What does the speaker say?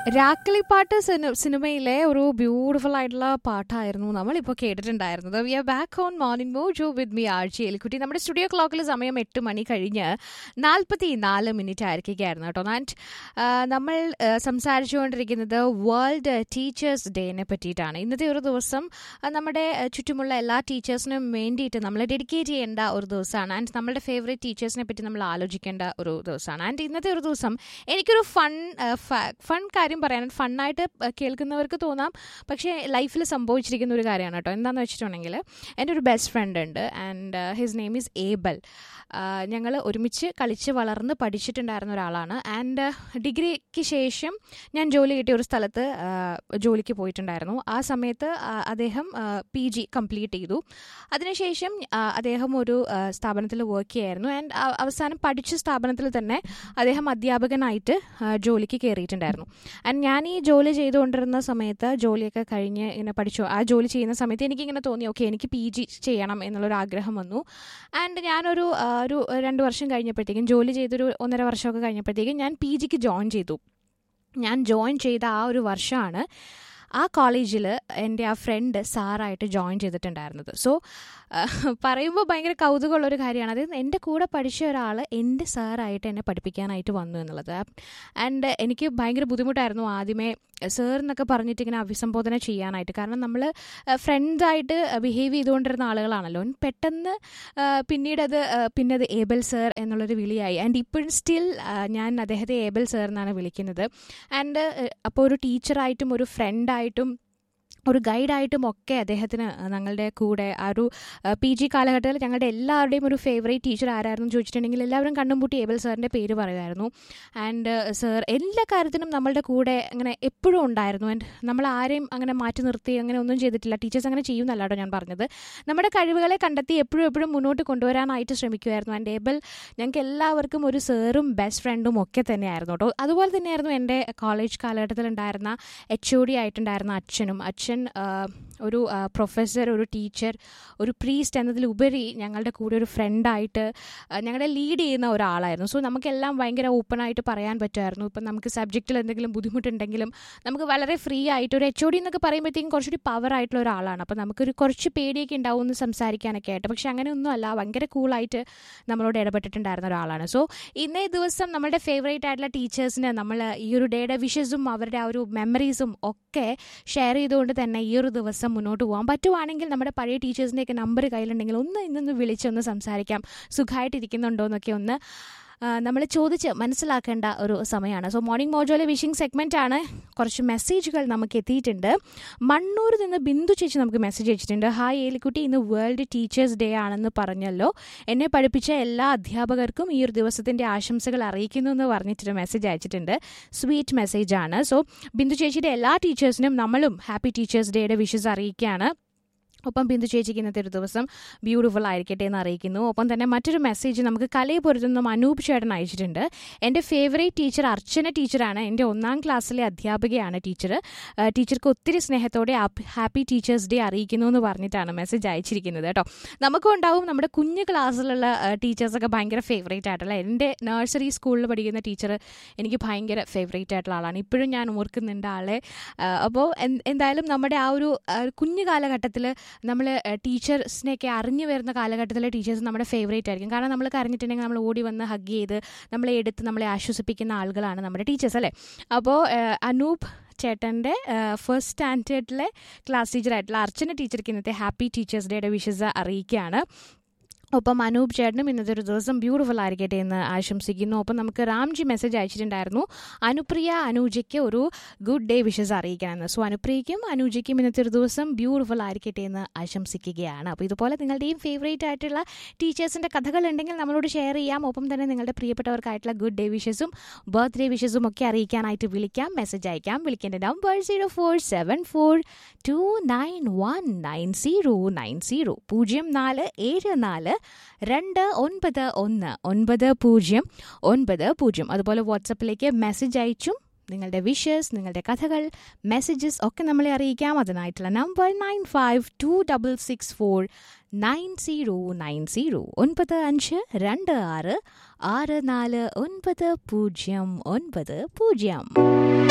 രാക്കിളിപ്പാട്ട് സിനി സിനിമയിലെ ഒരു ബ്യൂട്ടിഫുൾ ആയിട്ടുള്ള പാട്ടായിരുന്നു നമ്മളിപ്പോൾ കേട്ടിട്ടുണ്ടായിരുന്നത് we are back on morning Mojo with me R J Elikkutty നമ്മുടെ സ്റ്റുഡിയോ ക്ലോക്കിൽ സമയം എട്ട് മണി കഴിഞ്ഞ് നാൽപ്പത്തി നാല് മിനിറ്റ് ആയിരിക്കുകയായിരുന്നു കേട്ടോ ആൻഡ് നമ്മൾ ആ, സംസാരിച്ചുകൊണ്ടിരിക്കുന്നത് വേൾഡ് ടീച്ചേഴ്സ് ഡേനെ പറ്റിയിട്ടാണ് ഇന്നത്തെ ഒരു ദിവസം ആ, നമ്മുടെ ആ, ചുറ്റുമുള്ള എല്ലാ ടീച്ചേഴ്സിനും വേണ്ടിയിട്ട് നമ്മൾ ഡെഡിക്കേറ്റ് ചെയ്യേണ്ട ഒരു ദിവസമാണ് ആൻഡ് നമ്മളുടെ ഫേവറേറ്റ് ടീച്ചേഴ്സിനെ പറ്റി നമ്മൾ ആലോചിക്കേണ്ട ഒരു ദിവസമാണ് ആൻഡ് ഇന്നത്തെ ഒരു ദിവസം എനിക്കൊരു ഫൺ ഫൺ കാര്യം പറയാൻ ഫണ്ണായിട്ട് കേൾക്കുന്നവർക്ക് തോന്നാം പക്ഷേ ലൈഫിൽ സംഭവിച്ചിരിക്കുന്ന ഒരു കാര്യമാണ് കേട്ടോ എന്താണെന്ന് വെച്ചിട്ടുണ്ടെങ്കിൽ എൻ്റെ ഒരു ബെസ്റ്റ് ഫ്രണ്ട് ഉണ്ട് and his name is Abel ഞങ്ങൾ ഒരുമിച്ച് കളിച്ച് വളർന്ന് പഠിച്ചിട്ടുണ്ടായിരുന്ന ഒരാളാണ് ആൻഡ് ഡിഗ്രിക്ക് ശേഷം ഞാൻ ജോലി കിട്ടിയ ഒരു സ്ഥലത്ത് ആ, ജോലിക്ക് പോയിട്ടുണ്ടായിരുന്നു ആ സമയത്ത് ആ, അദ്ദേഹം പി ജി കംപ്ലീറ്റ് ചെയ്തു അതിനുശേഷം ആ, അദ്ദേഹം ഒരു ആ, സ്ഥാപനത്തിൽ വർക്ക് ചെയ്യായിരുന്നു ആൻഡ് അവസാനം പഠിച്ച സ്ഥാപനത്തിൽ തന്നെ അദ്ദേഹം അധ്യാപകനായിട്ട് ആ, ജോലിക്ക് കയറിയിട്ടുണ്ടായിരുന്നു ആൻഡ് ഞാൻ ഈ ജോലി ചെയ്തുകൊണ്ടിരുന്ന സമയത്ത് ജോലിയൊക്കെ കഴിഞ്ഞ് ഇങ്ങനെ പഠിച്ചു ആ ജോലി ചെയ്യുന്ന സമയത്ത് എനിക്കിങ്ങനെ തോന്നി ഓക്കെ എനിക്ക് പി ജി ചെയ്യണം എന്നുള്ളൊരു ആഗ്രഹം വന്നു ആൻഡ് ഞാനൊരു ആ, ഒരു രണ്ട് വർഷം കഴിഞ്ഞപ്പോഴത്തേക്കും ജോലി ചെയ്തൊരു ഒന്നര വർഷമൊക്കെ കഴിഞ്ഞപ്പോഴത്തേക്കും ഞാൻ പി ജിക്ക് ജോയിൻ ചെയ്തു ഞാൻ ജോയിൻ ചെയ്ത ആ ഒരു വർഷമാണ് ആ കോളേജിൽ എൻ്റെ ആ ഫ്രണ്ട് സാറായിട്ട് ജോയിൻ ചെയ്തിട്ടുണ്ടായിരുന്നത് സോ പറയുമ്പോൾ ഭയങ്കര കൗതുകമുള്ളൊരു കാര്യമാണ് അതായത് എൻ്റെ കൂടെ പഠിച്ച ഒരാൾ എൻ്റെ സാറായിട്ട് എന്നെ പഠിപ്പിക്കാനായിട്ട് വന്നു എന്നുള്ളത് ആൻഡ് എനിക്ക് ഭയങ്കര ബുദ്ധിമുട്ടായിരുന്നു ആദ്യമേ സർ എന്നൊക്കെ പറഞ്ഞിട്ട് ഇങ്ങനെ അഭിസംബോധന ചെയ്യാനായിട്ട് കാരണം നമ്മൾ ഫ്രണ്ട്സായിട്ട് ബിഹേവ് ചെയ്തുകൊണ്ടിരുന്ന ആളുകളാണല്ലോ പെട്ടെന്ന് ആ, പിന്നീട് അത് ആ, പിന്നെ അത് ഏബൽ സർ എന്നുള്ളൊരു വിളിയായി ആൻഡ് ഇപ്പോഴും സ്റ്റിൽ ഞാൻ അദ്ദേഹത്തെ ഏബൽ സർ എന്നാണ് വിളിക്കുന്നത് ആൻഡ് അപ്പോൾ ഒരു ടീച്ചറായിട്ടും ഒരു ഫ്രണ്ടായിട്ടും ഒരു ഗൈഡായിട്ടും ഒക്കെ അദ്ദേഹത്തിന് ഞങ്ങളുടെ കൂടെ ആ ഒരു പി ജി കാലഘട്ടത്തിൽ ഞങ്ങളുടെ എല്ലാവരുടെയും ഒരു ഫേവറേറ്റ് ടീച്ചർ ആരായിരുന്നു ചോദിച്ചിട്ടുണ്ടെങ്കിൽ എല്ലാവരും കണ്ണും പൂട്ടി ഏബൽ സാറിൻ്റെ പേര് പറയുമായിരുന്നു ആൻഡ് സർ എല്ലാ കാര്യത്തിനും നമ്മളുടെ കൂടെ അങ്ങനെ എപ്പോഴും ഉണ്ടായിരുന്നു ആൻഡ് നമ്മൾ ആരെയും അങ്ങനെ മാറ്റി നിർത്തി അങ്ങനെ ഒന്നും ചെയ്തിട്ടില്ല ടീച്ചേഴ്സ് അങ്ങനെ ചെയ്യുന്നല്ലാട്ടോ ഞാൻ പറഞ്ഞത് നമ്മുടെ കഴിവുകളെ കണ്ടെത്തി എപ്പോഴും എപ്പോഴും മുന്നോട്ട് കൊണ്ടുവരാനായിട്ട് ശ്രമിക്കുമായിരുന്നു ആൻഡ് ഏബൽ ഞങ്ങൾക്ക് എല്ലാവർക്കും ഒരു സാറും ബെസ്റ്റ് ഫ്രണ്ടും ഒക്കെ തന്നെയായിരുന്നു കേട്ടോ അതുപോലെ തന്നെയായിരുന്നു എൻ്റെ കോളേജ് കാലഘട്ടത്തിൽ ഉണ്ടായിരുന്ന എച്ച് ഒ ഡി ആയിട്ടുണ്ടായിരുന്ന അച്ഛനും അച്ഛൻ ആ, ഒരു ആ, പ്രൊഫസർ ഒരു ടീച്ചർ ഒരു പ്രീസ്റ്റ് എന്നതിലുപരി ഞങ്ങളുടെ കൂടെ ഒരു ഫ്രണ്ടായിട്ട് ഞങ്ങളെ ലീഡ് ചെയ്യുന്ന ഒരാളായിരുന്നു സോ നമുക്കെല്ലാം ഭയങ്കര ഓപ്പണായിട്ട് പറയാൻ പറ്റുമായിരുന്നു ഇപ്പം നമുക്ക് സബ്ജക്റ്റിൽ എന്തെങ്കിലും ബുദ്ധിമുട്ടുണ്ടെങ്കിലും നമുക്ക് വളരെ ഫ്രീ ആയിട്ട് ഒരു എച്ച് ഒ ഡി എന്നൊക്കെ പറയുമ്പോഴത്തേക്കും കുറച്ചുകൂടി പവർ ആയിട്ടുള്ള ഒരാളാണ് അപ്പം നമുക്കൊരു കുറച്ച് പേടിയൊക്കെ ഉണ്ടാവും എന്ന് സംസാരിക്കാനൊക്കെ ആയിട്ട് പക്ഷെ അങ്ങനെയൊന്നും അല്ല ഭയങ്കര കൂളായിട്ട് നമ്മളോട് ഇടപെട്ടിട്ടുണ്ടായിരുന്ന ഒരാളാണ് സോ ഇന്നേ ദിവസം നമ്മളുടെ ഫേവറേറ്റ് ആയിട്ടുള്ള ടീച്ചേഴ്സിന് നമ്മൾ ഈ ഒരു ഡേയുടെ വിഷസും അവരുടെ ആ ഒരു മെമ്മറീസും ഒക്കെ ഷെയർ ചെയ്തുകൊണ്ട് തന്നെ ഈ ഒരു ദിവസം മുന്നോട്ട് പോകാൻ പറ്റുവാണെങ്കിൽ നമ്മുടെ പഴയ ടീച്ചേഴ്സിൻ്റെയൊക്കെ നമ്പർ കയ്യിലുണ്ടെങ്കിൽ ഒന്ന് ഇന്നൊന്ന് വിളിച്ചൊന്ന് സംസാരിക്കാം സുഖമായിട്ടിരിക്കുന്നുണ്ടോ എന്നൊക്കെ ഒന്ന് നമ്മൾ ചോദിച്ച് മനസ്സിലാക്കേണ്ട ഒരു സമയമാണ് സോ മോർണിംഗ് മോജോയിലെ വിഷിംഗ് സെഗ്മെൻ്റ് ആണ് കുറച്ച് മെസ്സേജുകൾ നമുക്ക് എത്തിയിട്ടുണ്ട് മണ്ണൂരിൽ നിന്ന് ബിന്ദു ചേച്ചി നമുക്ക് മെസ്സേജ് അയച്ചിട്ടുണ്ട് ഹായ് ഏലിക്കുട്ടി ഇന്ന് വേൾഡ് ടീച്ചേഴ്സ് ഡേ ആണെന്ന് പറഞ്ഞല്ലോ എന്നെ പഠിപ്പിച്ച എല്ലാ അധ്യാപകർക്കും ഈ ഒരു ദിവസത്തിൻ്റെ ആശംസകൾ അറിയിക്കുന്നു എന്ന് പറഞ്ഞിട്ടൊരു മെസ്സേജ് അയച്ചിട്ടുണ്ട് സ്വീറ്റ് മെസ്സേജ് ആണ് സോ ബിന്ദു ചേച്ചിയുടെ എല്ലാ ടീച്ചേഴ്സിനും നമ്മളും ഹാപ്പി ടീച്ചേഴ്സ് ഡേയുടെ വിഷസ് അറിയിക്കുകയാണ് ഒപ്പം ബിന്ദു ചേച്ചിക്ക് ഇന്നത്തെ ഒരു ദിവസം ബ്യൂട്ടിഫുൾ ആയിരിക്കട്ടെ എന്ന് അറിയിക്കുന്നു ഒപ്പം തന്നെ മറ്റൊരു മെസ്സേജ് നമുക്ക് കലയെ പൊരുത്തുന്ന അനൂപ് ചേട്ടൻ അയച്ചിട്ടുണ്ട് എൻ്റെ ഫേവറേറ്റ് ടീച്ചർ അർച്ചന ടീച്ചറാണ് എൻ്റെ ഒന്നാം ക്ലാസ്സിലെ അധ്യാപികയാണ് ടീച്ചർ ടീച്ചർക്ക് ഒത്തിരി സ്നേഹത്തോടെ ഹാപ്പി ടീച്ചേഴ്സ് ഡേ അറിയിക്കുന്നു എന്ന് പറഞ്ഞിട്ടാണ് മെസ്സേജ് അയച്ചിരിക്കുന്നത് കേട്ടോ നമുക്കും ഉണ്ടാവും നമ്മുടെ കുഞ്ഞു ക്ലാസ്സിലുള്ള ടീച്ചേഴ്സൊക്കെ ഭയങ്കര ഫേവറേറ്റ് ആയിട്ടുള്ള എൻ്റെ നഴ്സറി സ്കൂളിൽ പഠിക്കുന്ന ടീച്ചർ എനിക്ക് ഭയങ്കര ഫേവറേറ്റ് ആയിട്ടുള്ള ആളാണ് ഇപ്പോഴും ഞാൻ ഓർക്കുന്നുണ്ട് ആളെ അപ്പോൾ എന്തായാലും നമ്മുടെ ആ ഒരു ആ, കുഞ്ഞു കാലഘട്ടത്തിൽ നമ്മൾ ടീച്ചേഴ്സിനെയൊക്കെ അറിഞ്ഞു വരുന്ന കാലഘട്ടത്തിലെ ടീച്ചേഴ്സ് നമ്മുടെ ഫേവറേറ്റ് ആയിരിക്കും കാരണം നമ്മൾ കരഞ്ഞിട്ടുണ്ടെങ്കിൽ നമ്മൾ ഓടി വന്ന് ഹഗ് ചെയ്ത് നമ്മളെ എടുത്ത് നമ്മളെ ആശ്വസിപ്പിക്കുന്ന ആളുകളാണ് നമ്മുടെ ടീച്ചേഴ്സ് അല്ലേ അപ്പോൾ അനൂപ് ചേട്ടൻ്റെ ഫസ്റ്റ് സ്റ്റാൻഡേർഡിലെ ക്ലാസ് ടീച്ചറായിട്ടുള്ള അർച്ചന ടീച്ചർക്ക് ഇന്നത്തെ ഹാപ്പി ടീച്ചേഴ്സ് ഡേയുടെ വിഷസ് അറിയിക്കുകയാണ് ഒപ്പം അനൂപ് ചേട്ടനും ഇന്നത്തെ ഒരു ദിവസം ബ്യൂട്ടിഫുൾ ആയിരിക്കട്ടെ എന്ന് ആശംസിക്കുന്നു ഒപ്പം നമുക്ക് രാംജി മെസ്സേജ് അയച്ചിട്ടുണ്ടായിരുന്നു അനുപ്രിയ അനൂജയ്ക്ക് ഒരു ഗുഡ് ഡേ വിഷസ് അറിയിക്കണമെന്ന് സോ അനുപ്രിയയ്ക്കും അനൂജയ്ക്കും ഇന്നത്തെ ഒരു ദിവസം ബ്യൂട്ടിഫുൾ ആയിരിക്കട്ടെ എന്ന് ആശംസിക്കുകയാണ് അപ്പോൾ ഇതുപോലെ നിങ്ങളുടെയും ഫേവറേറ്റ് ആയിട്ടുള്ള ടീച്ചേഴ്സിൻ്റെ കഥകൾ ഉണ്ടെങ്കിൽ നമ്മളോട് ഷെയർ ചെയ്യാം ഒപ്പം തന്നെ നിങ്ങളുടെ പ്രിയപ്പെട്ടവർക്കായിട്ടുള്ള ഗുഡ് ഡേ വിഷസും ബർത്ത്ഡേ വിഷസും ഒക്കെ അറിയിക്കാനായിട്ട് വിളിക്കാം മെസ്സേജ് അയക്കാം വിളിക്കേണ്ട number zero four seven four two nine one nine zero nine zero പൂജ്യം നാല് ഏഴ് നാല് രണ്ട് ഒൻപത് ഒന്ന് ഒൻപത് പൂജ്യം ഒൻപത് പൂജ്യം അതുപോലെ വാട്സപ്പിലേക്ക് മെസ്സേജ് അയച്ചും നിങ്ങളുടെ വിഷസ് നിങ്ങളുടെ കഥകൾ മെസ്സേജസ് ഒക്കെ നമ്മളെ അറിയിക്കാം അതിനായിട്ടുള്ള number nine five two double six four nine zero nine zero ഒൻപത് അഞ്ച് രണ്ട് ആറ് ആറ് നാല് ഒൻപത് പൂജ്യം ഒൻപത് പൂജ്യം